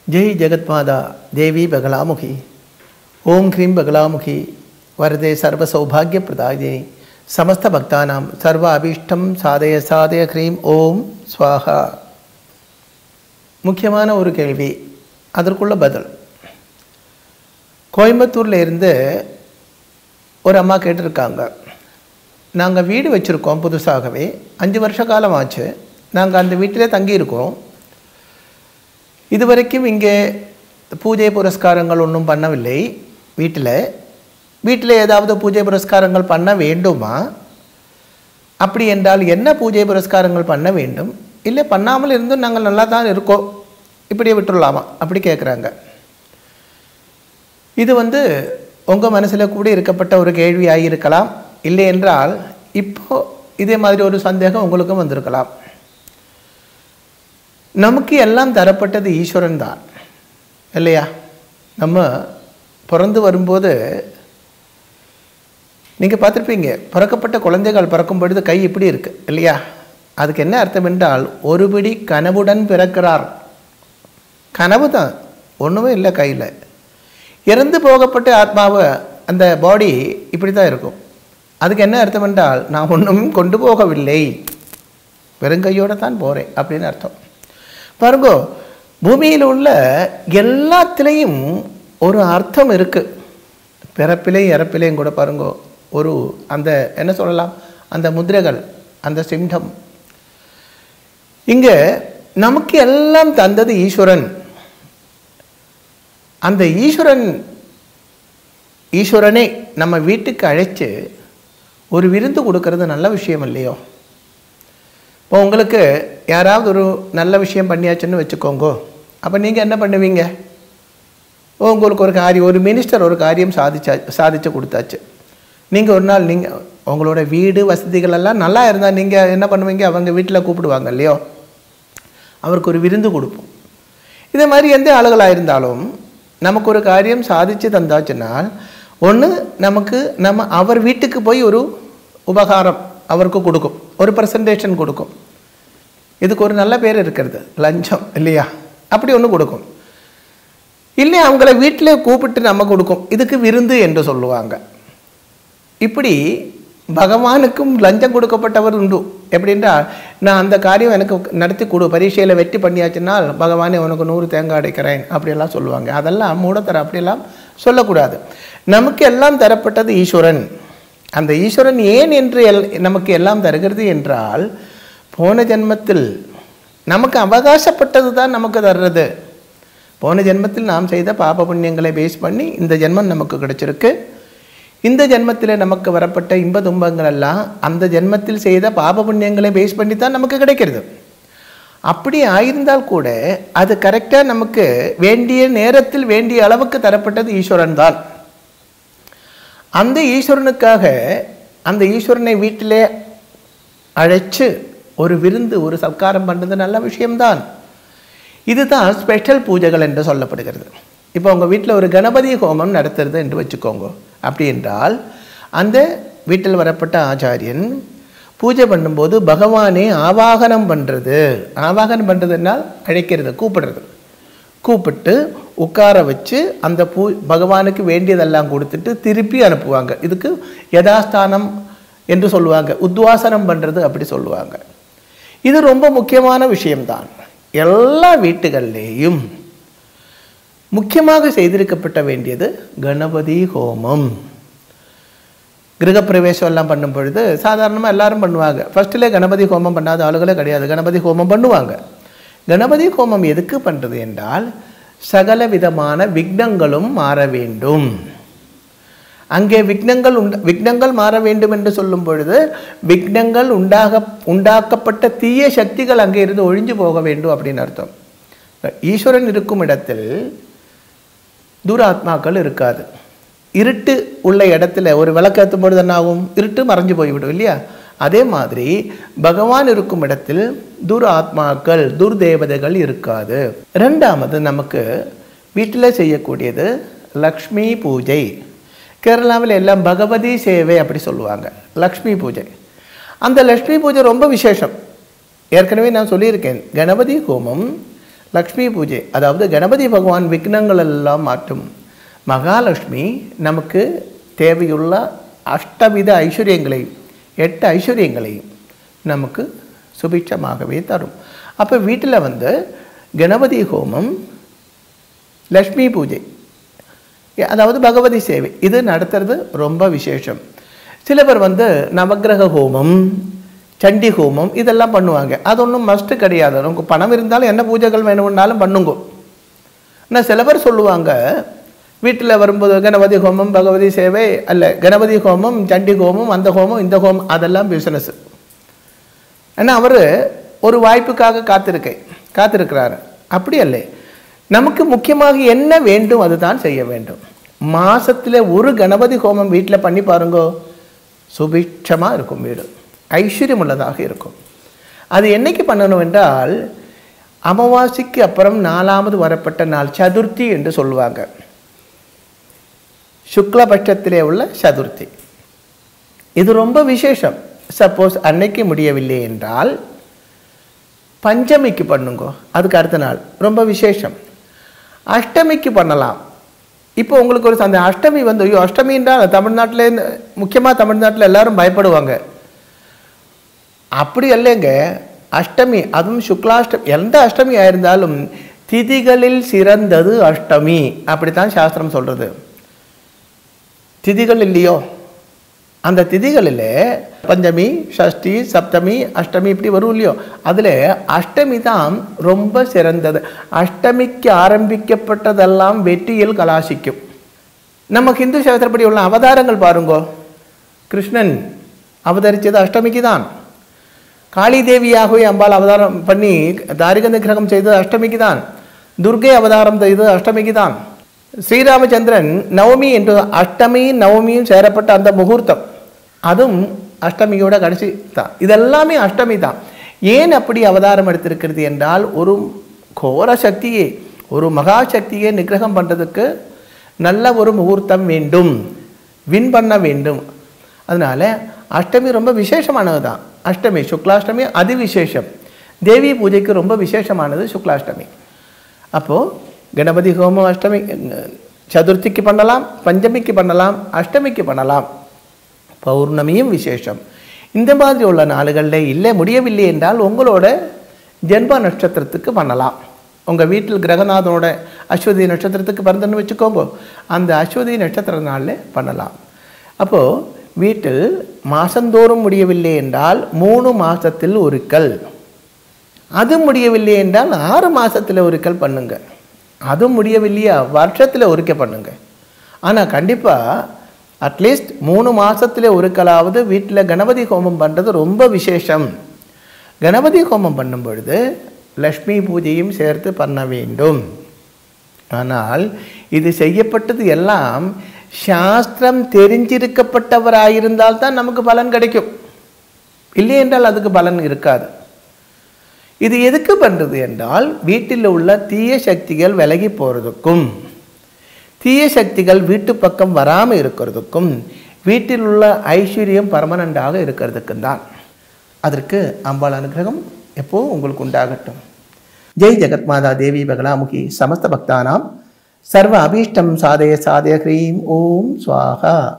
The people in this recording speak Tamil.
ஜெய் ஜெகத்மாதா தேவி பகலாமுகி ஓம் க்ரீம் பகலாமுகி வரதே சர்வ சௌபாகிய பிரதாயினி சமஸ்த பக்தானாம் சர்வ அபீஷ்டம் சாதய சாதய க்ரீம் ஓம் ஸ்வாஹா முக்கியமான ஒரு கேள்வி அதற்குள்ள பதில் கோயம்புத்தூரில் இருந்து ஒரு அம்மா கேட்டிருக்காங்க நாங்கள் வீடு வச்சுருக்கோம் புதுசாகவே அஞ்சு வருஷ காலம் ஆச்சு நாங்கள் அந்த வீட்டிலே தங்கியிருக்கோம் இதுவரைக்கும் இங்கே பூஜை புரஸ்காரங்கள் ஒன்றும் பண்ணவில்லை வீட்டில் வீட்டில் ஏதாவது பூஜை புரஸ்காரங்கள் பண்ண வேண்டுமா அப்படி என்றால் என்ன பூஜை புரஸ்காரங்கள் பண்ண வேண்டும் இல்லை பண்ணாமல் இருந்தும் நாங்கள் நல்லா தான் இருக்கோம் இப்படியே விட்டுடலாமா அப்படி கேட்குறாங்க இது வந்து உங்கள் மனசில் கூட இருக்கப்பட்ட ஒரு கேள்வியாக இருக்கலாம் இல்லை என்றால் இப்போ இதே மாதிரி ஒரு சந்தேகம் உங்களுக்கும் வந்திருக்கலாம் நமக்கு எல்லாம் தரப்பட்டது ஈஸ்வரன் தான் இல்லையா நம்ம பிறந்து வரும்போது நீங்கள் பார்த்துருப்பீங்க பிறக்கப்பட்ட குழந்தைகள் பிறக்கும் பொழுது கை இப்படி இருக்கு இல்லையா அதுக்கு என்ன அர்த்தம் என்றால் ஒருபடி கனவுடன் பிறக்கிறார் கனவு தான் ஒன்றுமே இல்லை கையில் இறந்து போகப்பட்ட ஆத்மாவை அந்த பாடி இப்படி தான் இருக்கும் அதுக்கு என்ன அர்த்தம் என்றால் நான் ஒன்றும் கொண்டு போகவில்லை வெறுங்கையோடு தான் போகிறேன் அப்படின்னு அர்த்தம் பாருங்க பூமியில் உள்ள எல்லாத்துலேயும் ஒரு அர்த்தம் இருக்குது பிறப்பிலையும் இறப்பிலையும் கூட பாருங்க ஒரு அந்த என்ன சொல்லலாம் அந்த முதிரைகள் அந்த சிம்டம் இங்கே நமக்கு எல்லாம் தந்தது ஈஸ்வரன் அந்த ஈஸ்வரன் ஈஸ்வரனை நம்ம வீட்டுக்கு அழைச்சு ஒரு விருந்து கொடுக்கறது நல்ல விஷயம் இல்லையோ இப்போ உங்களுக்கு யாராவது ஒரு நல்ல விஷயம் பண்ணியாச்சுன்னு வச்சுக்கோங்க அப்போ நீங்கள் என்ன பண்ணுவீங்க ஓ உங்களுக்கு ஒரு காரியம் ஒரு மினிஸ்டர் ஒரு காரியம் சாதிச்சா சாதிச்சு கொடுத்தாச்சு நீங்கள் ஒரு நாள் நீங்கள் உங்களோட வீடு வசதிகள் எல்லாம் நல்லா இருந்தால் நீங்கள் என்ன பண்ணுவீங்க அவங்க வீட்டில் கூப்பிடுவாங்க இல்லையோ அவருக்கு ஒரு விருந்து கொடுப்போம் இதே மாதிரி எந்த ஆளுகளாக இருந்தாலும் நமக்கு ஒரு காரியம் சாதித்து தந்தாச்சுனால் ஒன்று நமக்கு நம்ம அவர் வீட்டுக்கு போய் ஒரு உபகாரம் அவருக்கு கொடுக்கும் ஒரு ப்ரெசன்டேஷன் கொடுக்கும் இதுக்கு ஒரு நல்ல பேர் இருக்கிறது லஞ்சம் இல்லையா அப்படி ஒன்று கொடுக்கும் இல்லை அவங்கள வீட்டில் கூப்பிட்டு நம்ம கொடுக்கும் இதுக்கு விருந்து என்று சொல்லுவாங்க இப்படி பகவானுக்கும் லஞ்சம் கொடுக்கப்பட்டவர் உண்டு எப்படின்னா நான் அந்த காரியம் எனக்கு நடத்தி கொடு பரீட்சையில் வெற்றி பண்ணியாச்சுனால் பகவானே உனக்கு நூறு தேங்காய் அடைக்கிறேன் அப்படியெல்லாம் சொல்லுவாங்க அதெல்லாம் மூடத்தர அப்படியெல்லாம் சொல்லக்கூடாது நமக்கு எல்லாம் தரப்பட்டது ஈஸ்வரன் அந்த ஈஸ்வரன் ஏன் என்று எல் நமக்கு எல்லாம் தருகிறது என்றால் போன ஜென்மத்தில் நமக்கு அவகாசப்பட்டது தான் நமக்கு தர்றது போன ஜென்மத்தில் நாம் செய்த பாப புண்ணியங்களை பேஸ் பண்ணி இந்த ஜென்மம் நமக்கு கிடைச்சிருக்கு இந்த ஜென்மத்தில் நமக்கு வரப்பட்ட இன்ப துன்பங்கள் எல்லாம் அந்த ஜென்மத்தில் செய்த பாப புண்ணியங்களை பேஸ் பண்ணி தான் நமக்கு கிடைக்கிறது அப்படி ஆயிருந்தால் கூட அது கரெக்டாக நமக்கு வேண்டிய நேரத்தில் வேண்டிய அளவுக்கு தரப்பட்டது ஈஸ்வரன் தான் அந்த ஈஸ்வரனுக்காக அந்த ஈஸ்வரனை வீட்டிலே அழைச்சு ஒரு விருந்து ஒரு சத்காரம் பண்ணுறது நல்ல விஷயம்தான் இதுதான் ஸ்பெஷல் பூஜைகள் என்று சொல்லப்படுகிறது இப்போ உங்கள் வீட்டில் ஒரு கணபதி ஹோமம் நடத்துறது என்று வச்சுக்கோங்க அப்படி என்றால் அந்த வீட்டில் வரப்பட்ட ஆச்சாரியன் பூஜை பண்ணும்போது பகவானே ஆவாகனம் பண்ணுறது ஆவாகனம் பண்ணுறதுனால் அழைக்கிறது கூப்பிடுறது கூப்பிட்டு உட்கார வச்சு அந்த பூ பகவானுக்கு வேண்டியதெல்லாம் கொடுத்துட்டு திருப்பி அனுப்புவாங்க இதுக்கு யதாஸ்தானம் என்று சொல்லுவாங்க உத்வாசனம் பண்ணுறது அப்படி சொல்லுவாங்க இது ரொம்ப முக்கியமான விஷயம்தான் எல்லா வீட்டுகள்லேயும் முக்கியமாக செய்திருக்கப்பட்ட வேண்டியது கணபதி ஹோமம் கிரகப்பிரவேசம் எல்லாம் பண்ணும் பொழுது சாதாரணமாக எல்லாரும் பண்ணுவாங்க ஃபஸ்ட்டில் கணபதி ஹோமம் பண்ணாத ஆளுகளே கிடையாது கணபதி ஹோமம் பண்ணுவாங்க கணபதி ஹோமம் எதுக்கு பண்ணுறது என்றால் சகல விதமான விக்னங்களும் மாற வேண்டும் அங்கே விக்னங்கள் உண்ட விக்னங்கள் மாற வேண்டும் என்று சொல்லும் பொழுது விக்னங்கள் உண்டாக உண்டாக்கப்பட்ட தீய சக்திகள் அங்கே இருந்து ஒழிஞ்சு போக வேண்டும் அப்படின்னு அர்த்தம் ஈஸ்வரன் இருக்கும் இடத்தில் துராத்மாக்கள் இருக்காது இருட்டு உள்ள இடத்துல ஒரு விளக்கேற்றும் பொழுது என்ன ஆகும் இருட்டு மறைஞ்சு போய்விடும் இல்லையா அதே மாதிரி பகவான் இருக்கும் இடத்தில் துர் ஆத்மாக்கள் துர்தேவதைகள் இருக்காது ரெண்டாமது நமக்கு வீட்டில் செய்யக்கூடியது லக்ஷ்மி பூஜை கேரளாவில் எல்லாம் பகவதி சேவை அப்படி சொல்லுவாங்க லக்ஷ்மி பூஜை அந்த லக்ஷ்மி பூஜை ரொம்ப விசேஷம் ஏற்கனவே நான் சொல்லியிருக்கேன் கணபதி ஹோமம் லக்ஷ்மி பூஜை அதாவது கணபதி பகவான் விக்னங்கள் எல்லாம் மாற்றும் மகாலட்சுமி நமக்கு தேவையுள்ள அஷ்டவித ஐஸ்வர்யங்களையும் எட்டு ஐஸ்வர்யங்களையும் நமக்கு சுபிட்சமாகவே தரும் அப்போ வீட்டில் வந்து கணபதி ஹோமம் லக்ஷ்மி பூஜை அதாவது பகவதி சேவை இது நடத்துறது ரொம்ப விசேஷம் சில பேர் வந்து நவக்கிரக ஹோமம் சண்டி ஹோமம் இதெல்லாம் பண்ணுவாங்க அது ஒன்றும் மஸ்ட்டு கிடையாது நமக்கு பணம் இருந்தாலும் என்ன பூஜைகள் வேணும்னாலும் பண்ணுங்க ஆனால் சில பேர் சொல்லுவாங்க வீட்டில் வரும்போது கணபதி ஹோமம் பகவதி சேவை அல்ல கணபதி ஹோமம் சண்டி ஹோமம் அந்த ஹோமம் இந்த ஹோமம் அதெல்லாம் பிஸ்னஸ் ஆனால் அவர் ஒரு வாய்ப்புக்காக காத்திருக்கை காத்திருக்கிறாரு அப்படி அல்ல நமக்கு முக்கியமாக என்ன வேண்டும் அதுதான் செய்ய வேண்டும் மாசத்துல ஒரு கணபதி ஹோமம் வீட்டில் பண்ணி பாருங்க சுபிட்சமாக இருக்கும் வீடு ஐஸ்வர்யம் உள்ளதாக இருக்கும் அது என்னைக்கு பண்ணணும் என்றால் அமாவாசைக்கு அப்புறம் நாலாவது வரப்பட்ட நாள் சதுர்த்தி என்று சொல்லுவாங்க சுக்லபட்சத்திலே உள்ள சதுர்த்தி இது ரொம்ப விசேஷம் சப்போஸ் அன்னைக்கு முடியவில்லை என்றால் பஞ்சமிக்கு பண்ணுங்க அதுக்கு அடுத்த நாள் ரொம்ப விசேஷம் அஷ்டமிக்கு பண்ணலாம் இப்போ உங்களுக்கு ஒரு அந்த அஷ்டமி வந்து ஐயோ அஷ்டமி என்றால் தமிழ்நாட்டில் முக்கியமாக தமிழ்நாட்டில் எல்லாரும் பயப்படுவாங்க அப்படி இல்லைங்க அஷ்டமி அதுவும் சுக்லாஷ்டமி எந்த அஷ்டமி ஆயிருந்தாலும் திதிகளில் சிறந்தது அஷ்டமி அப்படித்தான் சாஸ்திரம் சொல்றது திதிகள் இல்லையோ அந்த திதிகளில் பஞ்சமி ஷஷ்டி சப்தமி அஷ்டமி இப்படி வரும் இல்லையோ அதில் அஷ்டமி தான் ரொம்ப சிறந்தது அஷ்டமிக்கு ஆரம்பிக்கப்பட்டதெல்லாம் வெற்றியில் கலாசிக்கும் நம்ம ஹிந்து சாஸ்திரப்படி உள்ள அவதாரங்கள் பாருங்கோ கிருஷ்ணன் அவதரித்தது அஷ்டமிக்கு தான் காளி தேவியாகவே அம்பாள் அவதாரம் பண்ணி தாரிக நிகிரகம் செய்தது அஷ்டமிக்கு தான் துர்கை அவதாரம் செய்தது அஷ்டமிக்கு தான் ஸ்ரீராமச்சந்திரன் நவமி என்று அஷ்டமி நவமியும் சேரப்பட்ட அந்த முகூர்த்தம் அதுவும் அஷ்டமியோட கடைசி தான் இதெல்லாமே அஷ்டமி தான் ஏன் அப்படி அவதாரம் எடுத்திருக்கிறது என்றால் ஒரு கோர சக்தியை ஒரு மகா சக்தியை நிகிரகம் பண்ணுறதுக்கு நல்ல ஒரு முகூர்த்தம் வேண்டும் வின் பண்ண வேண்டும் அதனால அஷ்டமி ரொம்ப விசேஷமானது தான் அஷ்டமி சுக்லாஷ்டமி அதி விசேஷம் தேவி பூஜைக்கு ரொம்ப விசேஷமானது சுக்லாஷ்டமி அப்போது கணபதி ஹோமம் அஷ்டமி சதுர்த்திக்கு பண்ணலாம் பஞ்சமிக்கு பண்ணலாம் அஷ்டமிக்கு பண்ணலாம் பௌர்ணமியும் விசேஷம் இந்த மாதிரி உள்ள நாளுகளில் இல்லை முடியவில்லை என்றால் உங்களோட ஜென்ம நட்சத்திரத்துக்கு பண்ணலாம் உங்கள் வீட்டில் கிரகநாதனோட அஸ்வதி நட்சத்திரத்துக்கு பிறந்தன்னு வச்சுக்கோங்க அந்த அஸ்வதி நட்சத்திர நாளில் பண்ணலாம் அப்போது வீட்டில் மாதந்தோறும் முடியவில்லை என்றால் மூணு மாதத்தில் ஒருக்கல் அது முடியவில்லை என்றால் ஆறு மாதத்தில் ஒருக்கல் பண்ணுங்க அது முடியவில்லையா வருஷத்தில் ஒருக்க பண்ணுங்க ஆனால் கண்டிப்பாக அட்லீஸ்ட் மூணு மாதத்தில் ஒருக்கலாவது வீட்டில் கணபதி ஹோமம் பண்ணுறது ரொம்ப விசேஷம் கணபதி ஹோமம் பண்ணும் பொழுது லக்ஷ்மி பூஜையும் சேர்த்து பண்ண வேண்டும் ஆனால் இது செய்யப்பட்டது எல்லாம் சாஸ்திரம் தெரிஞ்சிருக்கப்பட்டவராயிருந்தால் தான் நமக்கு பலன் கிடைக்கும் இல்லை என்றால் அதுக்கு பலன் இருக்காது இது எதுக்கு பண்ணுறது என்றால் வீட்டில் உள்ள தீய சக்திகள் விலகி போகிறதுக்கும் தீய சக்திகள் வீட்டு பக்கம் வராமல் இருக்கிறதுக்கும் வீட்டில் உள்ள ஐஸ்வர்யம் பர்மனண்டாக இருக்கிறதுக்கும் தான் அதற்கு அம்பாள் அனுகிரகம் எப்போ உங்களுக்கு உண்டாகட்டும் ஜெய் ஜெகத் மாதா தேவி பகலாமுகி சமஸ்த பக்தானாம் சர்வ அபீஷ்டம் சாதய சாதய ஹ்ரீம் ஓம் ஸ்வாகா